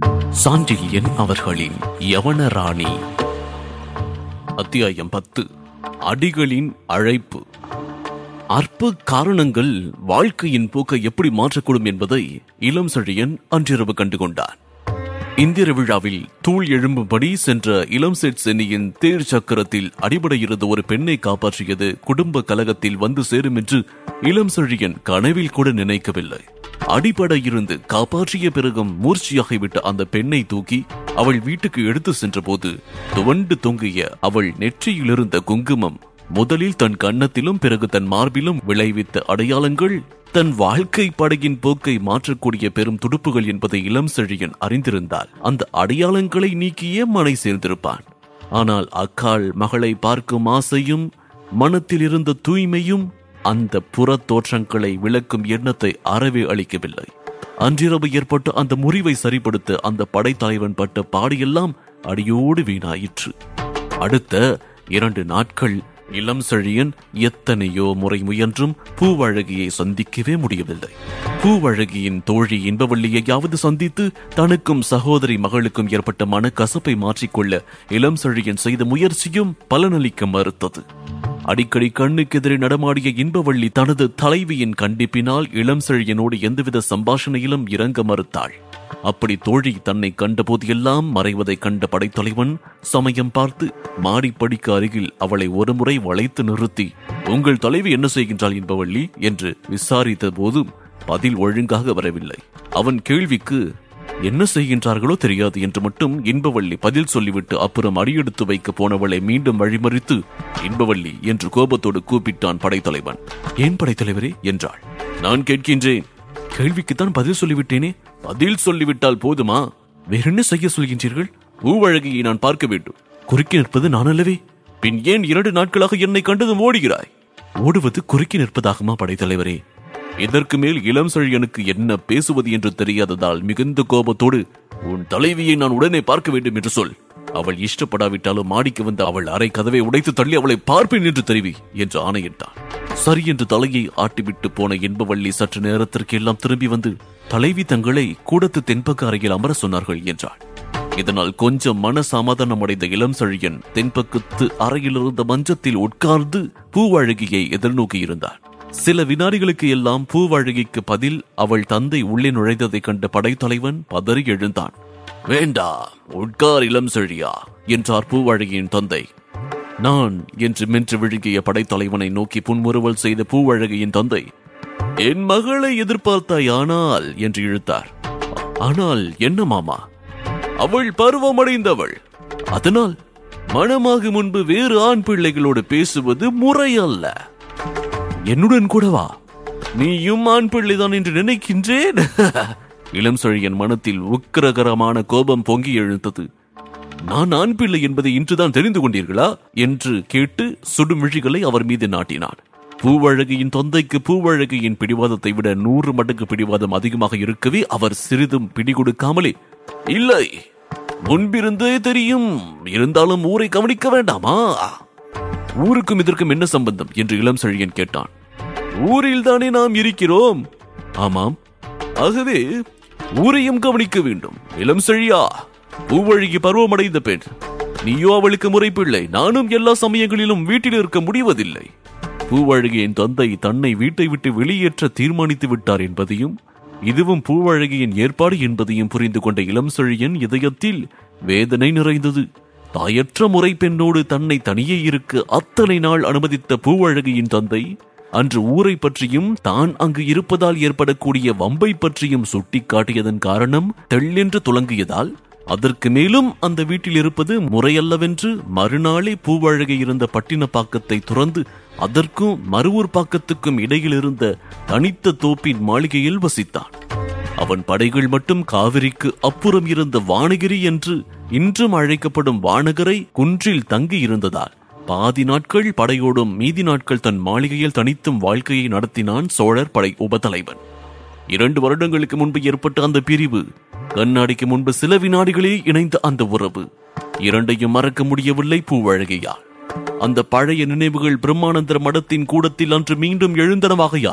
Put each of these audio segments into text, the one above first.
சாண்டில்யன் அவர்களின் யவனராணி அத்தியாயம் பத்து அடிகளின் அழைப்பு அற்ப காரணங்கள் வாழ்க்கையின் போக்கை எப்படி மாற்றக்கூடும் என்பதை இளம் செழியன் அன்றிரவு கண்டுகொண்டான் இந்திர விழாவில் தூள் எழும்பும்படி சென்ற இளம் செட் சென்னியின் தேர் சக்கரத்தில் அடிபடையிருந்த ஒரு பெண்ணை காப்பாற்றியது குடும்ப கலகத்தில் வந்து சேரும் என்று இளம் செழியன் கனவில் கூட நினைக்கவில்லை அடிபட இருந்து காப்பாற்றிய பிறகும் மூர்ச்சியாகிவிட்ட அந்த பெண்ணை தூக்கி அவள் வீட்டுக்கு எடுத்து சென்றபோது துவண்டு தொங்கிய அவள் நெற்றியிலிருந்த குங்குமம் முதலில் தன் கன்னத்திலும் பிறகு தன் மார்பிலும் விளைவித்த அடையாளங்கள் தன் வாழ்க்கை படகின் போக்கை மாற்றக்கூடிய பெரும் துடுப்புகள் என்பதை இளம் செழியன் அறிந்திருந்தால் அந்த அடையாளங்களை நீக்கியே மனை சேர்ந்திருப்பான் ஆனால் அக்காள் மகளை பார்க்கும் ஆசையும் மனத்தில் இருந்த தூய்மையும் அந்த புறத் தோற்றங்களை விளக்கும் எண்ணத்தை அறவே அளிக்கவில்லை அன்றிரவு ஏற்பட்ட அந்த முறிவை சரிப்படுத்த அந்த படைத்தலைவன் பட்ட பாடியெல்லாம் அடியோடு வீணாயிற்று அடுத்த இரண்டு நாட்கள் இளம் செழியன் எத்தனையோ முறை முயன்றும் பூவழகியை சந்திக்கவே முடியவில்லை பூவழகியின் தோழி இன்பவள்ளியையாவது சந்தித்து தனக்கும் சகோதரி மகளுக்கும் ஏற்பட்ட மனக்கசப்பை மாற்றிக்கொள்ள இளம் செழியன் செய்த முயற்சியும் பலனளிக்க மறுத்தது அடிக்கடி கண்ணுக்கு எதிரே நடமாடிய இன்பவள்ளி தனது தலைவியின் கண்டிப்பினால் இளம் செழியனோடு எந்தவித சம்பாஷணையிலும் இறங்க மறுத்தாள் அப்படி தோழி தன்னை கண்டபோதெல்லாம் மறைவதைக் கண்ட படைத்தலைவன் சமயம் பார்த்து மாடிப்படிக்கு அருகில் அவளை ஒருமுறை வளைத்து நிறுத்தி உங்கள் தலைவி என்ன செய்கின்றாள் என்பவள்ளி என்று விசாரித்த போதும் பதில் ஒழுங்காக வரவில்லை அவன் கேள்விக்கு என்ன செய்கின்றார்களோ தெரியாது என்று மட்டும் இன்பவள்ளி பதில் சொல்லிவிட்டு அப்புறம் அடியெடுத்து வைக்க போனவளை மீண்டும் வழிமறித்து இன்பவள்ளி என்று கோபத்தோடு கூப்பிட்டான் படைத்தலைவன் ஏன் படைத்தலைவரே என்றாள் நான் கேட்கின்றேன் கேள்விக்குத்தான் பதில் சொல்லிவிட்டேனே பதில் சொல்லிவிட்டால் போதுமா வேற என்ன செய்ய சொல்கின்றீர்கள் பூவழகியை நான் பார்க்க வேண்டும் குறுக்கி நிற்பது நான் அல்லவே பின் ஏன் இரண்டு நாட்களாக என்னை கண்டதும் ஓடுகிறாய் ஓடுவது குறுக்கி நிற்பதாகுமா படைத்தலைவரே இதற்கு மேல் இளம் செழியனுக்கு என்ன பேசுவது என்று தெரியாததால் மிகுந்த கோபத்தோடு உன் தலைவியை நான் உடனே பார்க்க வேண்டும் என்று சொல் அவள் இஷ்டப்படாவிட்டாலும் மாடிக்கு வந்து அவள் அறை கதவை உடைத்து தள்ளி அவளை பார்ப்பேன் என்று தெரிவி என்று ஆணையிட்டான் சரி என்று தலையை ஆட்டிவிட்டு போன இன்பவள்ளி சற்று நேரத்திற்கு எல்லாம் திரும்பி வந்து தலைவி தங்களை கூடத்து தென்பக்க அறையில் அமர சொன்னார்கள் என்றாள் இதனால் கொஞ்சம் மன சமாதானம் அடைந்த இளம் செழியன் தென்பக்கத்து அறையிலிருந்த மஞ்சத்தில் உட்கார்ந்து பூவழகியை எதிர்நோக்கி இருந்தார் சில வினாடிகளுக்கு எல்லாம் பூவழகிக்கு பதில் அவள் தந்தை உள்ளே நுழைந்ததைக் கண்ட படைத்தலைவன் பதறி எழுந்தான் வேண்டா உட்கார் இளம் செழியா என்றார் பூவழகியின் தந்தை நான் என்று மென்று விழுங்கிய படைத்தலைவனை நோக்கி புன்முறுவல் செய்த பூவழகியின் தந்தை என் மகளை எதிர்பார்த்தாய் ஆனால் என்று இழுத்தார் ஆனால் என்ன மாமா அவள் பருவமடைந்தவள் அதனால் மணமாக முன்பு வேறு ஆண் பிள்ளைகளோடு பேசுவது முறையல்ல என்னுடன் கூட வா நீயும் ஆண் பிள்ளைதான் என்று நினைக்கின்றேன் இளம் செழியன் மனத்தில் உக்கிரகரமான கோபம் பொங்கி எழுந்தது நான் ஆண் பிள்ளை என்பதை இன்றுதான் தெரிந்து கொண்டீர்களா என்று கேட்டு சுடுமிழிகளை அவர் மீது நாட்டினான் பூவழகியின் தொந்தைக்கு பூவழகியின் பிடிவாதத்தை விட நூறு மடங்கு பிடிவாதம் அதிகமாக இருக்கவே அவர் சிறிதும் பிடி கொடுக்காமலே இல்லை முன்பிருந்தே தெரியும் இருந்தாலும் ஊரை கவனிக்க வேண்டாமா ஊருக்கும் இதற்கும் என்ன சம்பந்தம் என்று இளம் செழியன் கேட்டான் ஊரில் தானே நாம் இருக்கிறோம் ஆமாம் ஆகவே ஊரையும் கவனிக்க வேண்டும் இளம் செழியா பூவழகி பருவமடைந்த பெண் நீயோ அவளுக்கு முறைப்பிள்ளை நானும் எல்லா சமயங்களிலும் வீட்டில் இருக்க முடிவதில்லை பூவழகியின் தந்தை தன்னை வீட்டை விட்டு வெளியேற்ற தீர்மானித்து விட்டார் என்பதையும் இதுவும் பூவழகியின் ஏற்பாடு என்பதையும் புரிந்து கொண்ட இளம் செழியன் இதயத்தில் வேதனை நிறைந்தது தாயற்ற முறை பெண்ணோடு தன்னை தனியே இருக்க அத்தனை நாள் அனுமதித்த பூவழகியின் தந்தை அன்று ஊரை பற்றியும் தான் அங்கு இருப்பதால் ஏற்படக்கூடிய வம்பை பற்றியும் சுட்டிக்காட்டியதன் காரணம் தெள்ளென்று துலங்கியதால் அதற்கு மேலும் அந்த வீட்டில் இருப்பது முறையல்லவென்று மறுநாளே பூவழகை இருந்த பட்டினப்பாக்கத்தை துறந்து அதற்கும் மறுவூர் பாக்கத்துக்கும் இடையில் இருந்த தனித்த தோப்பின் மாளிகையில் வசித்தான் அவன் படைகள் மட்டும் காவிரிக்கு அப்புறம் இருந்த வானகிரி என்று இன்றும் அழைக்கப்படும் வானகரை குன்றில் தங்கி இருந்ததால் பாதி நாட்கள் படையோடும் மீதி நாட்கள் தன் மாளிகையில் தனித்தும் வாழ்க்கையை நடத்தினான் சோழர் படை உபதலைவன் இரண்டு வருடங்களுக்கு முன்பு ஏற்பட்ட அந்த பிரிவு கண்ணாடிக்கு முன்பு சில வினாடிகளில் இணைந்த அந்த உறவு இரண்டையும் மறக்க முடியவில்லை பூவழகையால் அந்த பழைய நினைவுகள் பிரம்மானந்தர் மடத்தின் கூடத்தில் அன்று மீண்டும் எழுந்தனவாகையால்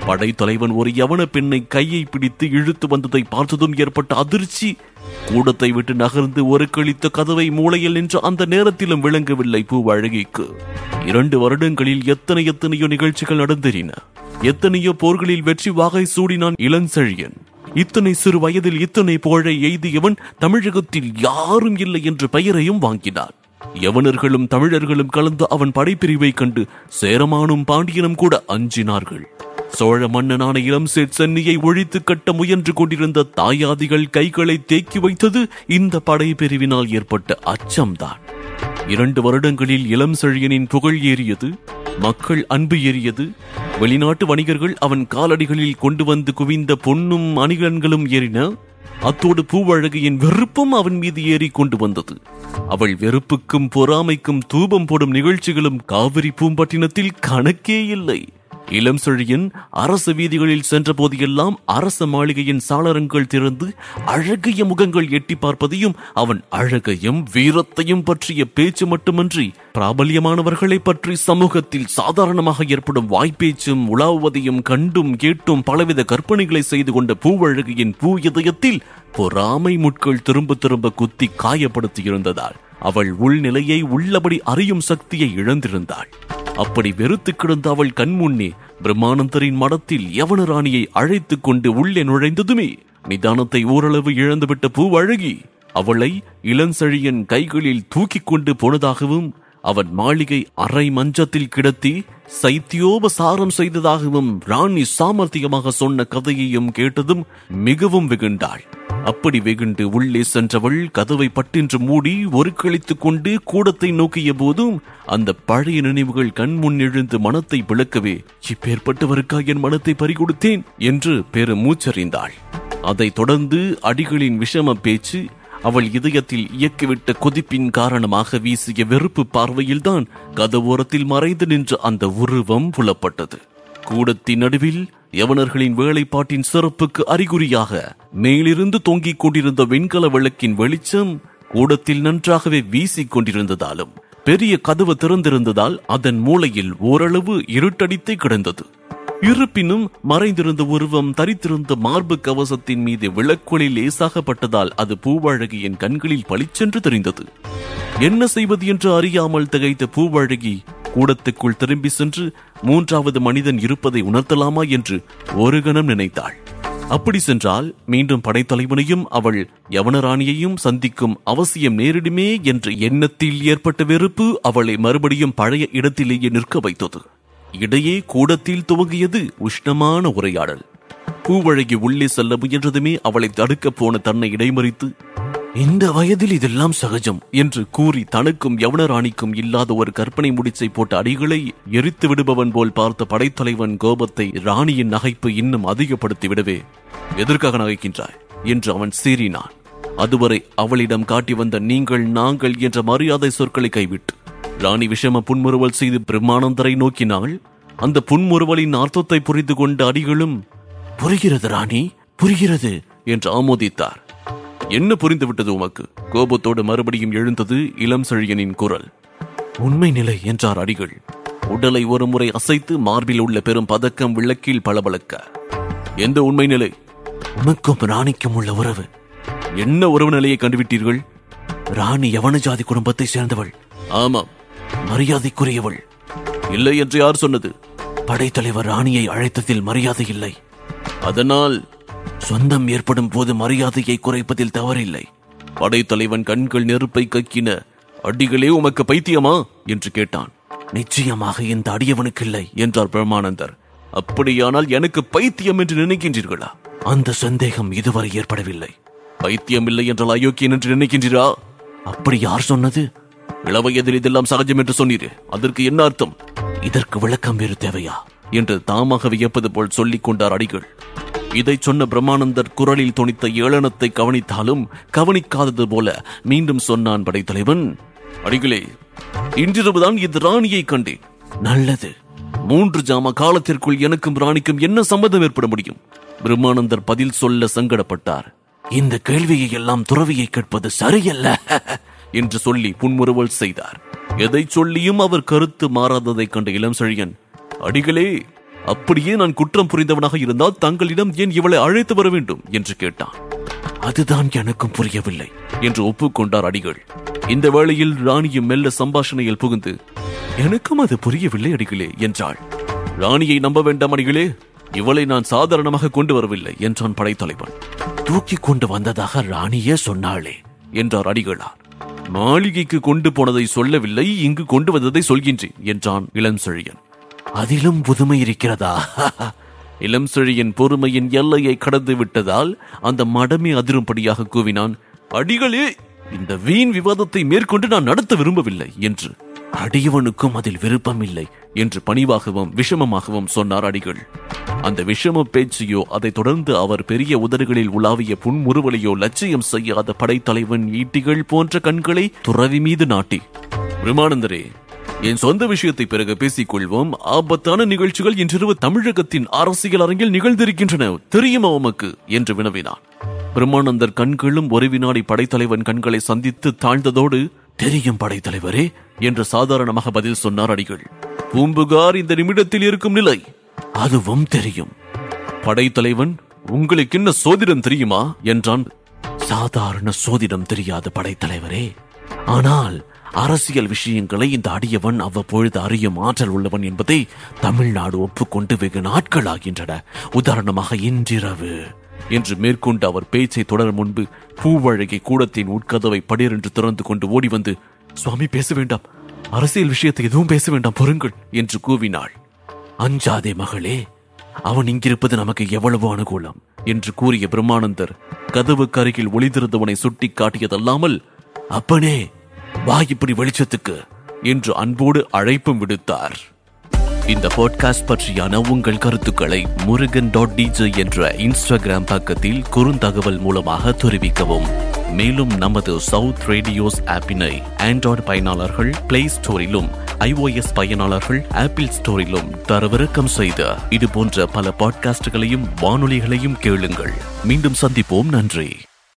படைத்தலைவன் ஒரு யவன பெண்ணை கையை பிடித்து இழுத்து வந்ததை பார்த்ததும் ஏற்பட்ட அதிர்ச்சி கூடத்தை விட்டு நகர்ந்து ஒரு கழித்த கதவை மூளையில் நின்று அந்த நேரத்திலும் விளங்கவில்லை பூவழகிக்கு இரண்டு வருடங்களில் எத்தனை எத்தனையோ நிகழ்ச்சிகள் நடந்தேறின எத்தனையோ போர்களில் வெற்றி வாகை சூடினான் இளஞ்செழியன் இத்தனை சிறு வயதில் இத்தனை புகழை எய்தியவன் தமிழகத்தில் யாரும் இல்லை என்ற பெயரையும் வாங்கினான் யவனர்களும் தமிழர்களும் கலந்து அவன் படைப்பிரிவை கண்டு சேரமானும் பாண்டியனும் கூட அஞ்சினார்கள் சோழ மன்னனான இளம் சேட் சென்னியை ஒழித்து கட்ட முயன்று கொண்டிருந்த தாயாதிகள் கைகளை தேக்கி வைத்தது இந்த படைப்பிரிவினால் ஏற்பட்ட அச்சம்தான் இரண்டு வருடங்களில் இளம் செழியனின் புகழ் ஏறியது மக்கள் அன்பு ஏறியது வெளிநாட்டு வணிகர்கள் அவன் காலடிகளில் கொண்டு வந்து குவிந்த பொன்னும் அணிகலன்களும் ஏறின அத்தோடு பூவழகியின் வெறுப்பும் அவன் மீது ஏறி கொண்டு வந்தது அவள் வெறுப்புக்கும் பொறாமைக்கும் தூபம் போடும் நிகழ்ச்சிகளும் காவிரி பூம்பட்டினத்தில் கணக்கே இல்லை இளம் செழியன் அரச வீதிகளில் சென்ற போதெல்லாம் அரச மாளிகையின் சாளரங்கள் திறந்து அழகிய முகங்கள் எட்டி பார்ப்பதையும் அவன் அழகையும் வீரத்தையும் பற்றிய பேச்சு மட்டுமன்றி பிராபல்யமானவர்களை பற்றி சமூகத்தில் சாதாரணமாக ஏற்படும் வாய்ப்பேச்சும் உலாவுவதையும் கண்டும் கேட்டும் பலவித கற்பனைகளை செய்து கொண்ட பூவழகியின் பூ இதயத்தில் பொறாமை முட்கள் திரும்ப திரும்ப குத்தி காயப்படுத்தி இருந்ததால் அவள் உள்நிலையை உள்ளபடி அறியும் சக்தியை இழந்திருந்தாள் அப்படி வெறுத்து கிடந்த அவள் கண்முன்னே பிரம்மானந்தரின் மடத்தில் யவன ராணியை அழைத்துக் கொண்டு உள்ளே நுழைந்ததுமே நிதானத்தை ஓரளவு இழந்துவிட்ட பூவழகி அவளை இளஞ்செழியன் கைகளில் தூக்கிக் கொண்டு போனதாகவும் அவன் மாளிகை அரை மஞ்சத்தில் கிடத்தி சைத்தியோபசாரம் செய்ததாகவும் ராணி சாமர்த்தியமாக சொன்ன கதையையும் கேட்டதும் மிகவும் வெகுண்டாள் அப்படி வெகுண்டு உள்ளே சென்றவள் கதவை பட்டின்று மூடி ஒரு கழித்துக் கொண்டு கூடத்தை நோக்கிய போதும் அந்த பழைய நினைவுகள் கண் முன் எழுந்து மனத்தை விளக்கவே இப்பேற்பட்டவருக்கா என் மனத்தை பறிகொடுத்தேன் என்று பெரு மூச்சறிந்தாள் அதைத் தொடர்ந்து அடிகளின் விஷம பேச்சு அவள் இதயத்தில் இயக்கிவிட்ட கொதிப்பின் காரணமாக வீசிய வெறுப்பு பார்வையில்தான் கதவோரத்தில் மறைந்து நின்ற அந்த உருவம் புலப்பட்டது கூடத்தின் நடுவில் யவனர்களின் வேலைப்பாட்டின் சிறப்புக்கு அறிகுறியாக மேலிருந்து தொங்கிக் கொண்டிருந்த வெண்கல விளக்கின் வெளிச்சம் கூடத்தில் நன்றாகவே வீசிக் கொண்டிருந்ததாலும் பெரிய கதவு திறந்திருந்ததால் அதன் மூலையில் ஓரளவு இருட்டடித்தே கிடந்தது இருப்பினும் மறைந்திருந்த உருவம் தரித்திருந்த மார்பு கவசத்தின் மீது விளக்கொளி லேசாகப்பட்டதால் அது பூவழகியின் கண்களில் பளிச்சென்று தெரிந்தது என்ன செய்வது என்று அறியாமல் திகைத்த பூவழகி கூடத்துக்குள் திரும்பி சென்று மூன்றாவது மனிதன் இருப்பதை உணர்த்தலாமா என்று ஒரு கணம் நினைத்தாள் அப்படி சென்றால் மீண்டும் படைத்தலைவனையும் அவள் யவனராணியையும் சந்திக்கும் அவசியம் நேரிடுமே என்ற எண்ணத்தில் ஏற்பட்ட வெறுப்பு அவளை மறுபடியும் பழைய இடத்திலேயே நிற்க வைத்தது இடையே கூடத்தில் துவங்கியது உஷ்ணமான உரையாடல் பூவழகி உள்ளே செல்ல முயன்றதுமே அவளை தடுக்கப் போன தன்னை இடைமறித்து இந்த வயதில் இதெல்லாம் சகஜம் என்று கூறி தனக்கும் யவனராணிக்கும் இல்லாத ஒரு கற்பனை முடிச்சை போட்ட அடிகளை எரித்து விடுபவன் போல் பார்த்த படைத்தலைவன் கோபத்தை ராணியின் நகைப்பு இன்னும் அதிகப்படுத்தி விடவே எதற்காக நகைக்கின்றாய் என்று அவன் சீறினான் அதுவரை அவளிடம் காட்டி வந்த நீங்கள் நாங்கள் என்ற மரியாதை சொற்களை கைவிட்டு ராணி விஷம புன்முறுவல் செய்து பிரம்மானந்தரை நோக்கினாள் அந்த புன்முறுவலின் அர்த்தத்தை புரிந்து கொண்ட அடிகளும் புரிகிறது ராணி புரிகிறது என்று ஆமோதித்தார் என்ன புரிந்துவிட்டது உமக்கு கோபத்தோடு மறுபடியும் எழுந்தது இளம் செழியனின் குரல் உண்மை நிலை என்றார் அடிகள் உடலை ஒருமுறை அசைத்து மார்பில் உள்ள பெரும் பதக்கம் விளக்கில் பளபளக்க எந்த உண்மை நிலை உனக்கும் ராணிக்கும் உள்ள உறவு என்ன உறவு நிலையை கண்டுவிட்டீர்கள் ராணி யவன ஜாதி குடும்பத்தை சேர்ந்தவள் ஆமாம் மரியாதைக்குரியவள் இல்லை என்று யார் சொன்னது படைத்தலைவர் ராணியை அழைத்ததில் மரியாதை இல்லை அதனால் சொந்தம் ஏற்படும் போது மரியாதையை குறைப்பதில் தவறில்லை படைத்தலைவன் கண்கள் நெருப்பை கக்கின அடிகளே உமக்கு பைத்தியமா என்று கேட்டான் நிச்சயமாக இந்த அடியவனுக்கு இல்லை என்றார் பிரம்மானந்தர் அப்படியானால் எனக்கு பைத்தியம் என்று நினைக்கின்றீர்களா அந்த சந்தேகம் இதுவரை ஏற்படவில்லை பைத்தியம் இல்லை என்றால் அயோக்கியன் என்று நினைக்கின்றீரா அப்படி யார் சொன்னது இளவயதில் இதெல்லாம் சகஜம் என்று சொன்னீரே அதற்கு என்ன அர்த்தம் இதற்கு விளக்கம் வேறு தேவையா என்று தாமாக வியப்பது போல் சொல்லிக் கொண்டார் அடிகள் இதை சொன்ன பிரம்மானந்தர் குரலில் தொனித்த ஏளனத்தை கவனித்தாலும் கவனிக்காதது போல மீண்டும் சொன்னான் படைத்தலைவன் அடிகளே இன்றிரவுதான் இந்த ராணியை கண்டேன் நல்லது மூன்று ஜாம காலத்திற்குள் எனக்கும் ராணிக்கும் என்ன சம்மதம் ஏற்பட முடியும் பிரம்மானந்தர் பதில் சொல்ல சங்கடப்பட்டார் இந்த கேள்வியை எல்லாம் துறவியை கேட்பது சரியல்ல என்று சொல்லி புன்முறுவல் செய்தார் எதை சொல்லியும் அவர் கருத்து மாறாததைக் கண்ட இளம் செழியன் அடிகளே அப்படியே நான் குற்றம் புரிந்தவனாக இருந்தால் தங்களிடம் ஏன் இவளை அழைத்து வர வேண்டும் என்று கேட்டான் அதுதான் எனக்கும் புரியவில்லை என்று ஒப்புக்கொண்டார் அடிகள் இந்த வேளையில் ராணியும் மெல்ல சம்பாஷணையில் புகுந்து எனக்கும் அது புரியவில்லை அடிகளே என்றாள் ராணியை நம்ப வேண்டாம் அடிகளே இவளை நான் சாதாரணமாக கொண்டு வரவில்லை என்றான் படைத்தலைவன் தூக்கி கொண்டு வந்ததாக ராணியே சொன்னாளே என்றார் அடிகளார் மாளிகைக்கு கொண்டு போனதை சொல்லவில்லை இங்கு கொண்டு வந்ததை சொல்கின்றேன் என்றான் இளம் செழியன் அதிலும் புதுமை இருக்கிறதா இளம் செழியன் பொறுமையின் எல்லையை கடந்து விட்டதால் அந்த மடமே அதிரும்படியாக கூவினான் அடிகளே இந்த வீண் விவாதத்தை மேற்கொண்டு நான் நடத்த விரும்பவில்லை என்று அடியவனுக்கும் அதில் விருப்பம் இல்லை என்று பணிவாகவும் விஷமமாகவும் சொன்னார் அடிகள் அந்த விஷம பேச்சையோ அதைத் தொடர்ந்து அவர் பெரிய உதடுகளில் உலாவிய புன்முறுவலையோ லட்சியம் செய்யாத படைத்தலைவன் ஈட்டிகள் போன்ற கண்களை துறவி மீது நாட்டி விமானந்தரே என் சொந்த விஷயத்தை பிறகு பேசிக் கொள்வோம் ஆபத்தான நிகழ்ச்சிகள் இன்றிரவு தமிழகத்தின் அரசியல் அரங்கில் நிகழ்ந்திருக்கின்றன தெரியுமா உமக்கு என்று வினவினான் பிரம்மானந்தர் கண்களும் ஒரு வினாடி படைத்தலைவன் கண்களை சந்தித்து தாழ்ந்ததோடு தெரியும் படைத்தலைவரே என்று சாதாரணமாக பதில் சொன்னார் அடிகள் பூம்புகார் இந்த நிமிடத்தில் இருக்கும் நிலை அதுவும் தெரியும் படைத்தலைவன் உங்களுக்கு என்ன சோதிடம் தெரியுமா என்றான் சாதாரண சோதிடம் தெரியாத படைத்தலைவரே ஆனால் அரசியல் விஷயங்களை இந்த அடியவன் அவ்வப்பொழுது அறியும் ஆற்றல் உள்ளவன் என்பதை தமிழ்நாடு ஒப்புக்கொண்டு வெகு நாட்களாகின்றன உதாரணமாக இன்றிரவு என்று மேற்கொண்டு அவர் பேச்சை தொடர் முன்பு பூவழகி கூடத்தின் உட்கதவை படீரென்று திறந்து கொண்டு ஓடி வந்து சுவாமி பேச வேண்டாம் அரசியல் விஷயத்தை எதுவும் பேச வேண்டாம் பொறுங்கள் என்று கூவினாள் அஞ்சாதே மகளே அவன் இங்கிருப்பது நமக்கு எவ்வளவு அனுகூலம் என்று கூறிய பிரம்மானந்தர் கதவுக்கு அருகில் ஒளிந்திருந்தவனை சுட்டி காட்டியதல்லாமல் அப்பனே வா இப்படி வெளிச்சத்துக்கு என்று அன்போடு அழைப்பும் விடுத்தார் இந்த பாட்காஸ்ட் பற்றியான உங்கள் கருத்துக்களை முருகன் டாட் டிஜே என்ற இன்ஸ்டாகிராம் பக்கத்தில் குறுந்தகவல் மூலமாக தெரிவிக்கவும் மேலும் நமது சவுத் ரேடியோஸ் ஆப்பினை ஆண்ட்ராய்டு பயனாளர்கள் பிளே ஸ்டோரிலும் ஐஓஎஸ் பயனாளர்கள் ஆப்பிள் ஸ்டோரிலும் தரவிறக்கம் செய்த இது போன்ற பல பாட்காஸ்டுகளையும் வானொலிகளையும் கேளுங்கள் மீண்டும் சந்திப்போம் நன்றி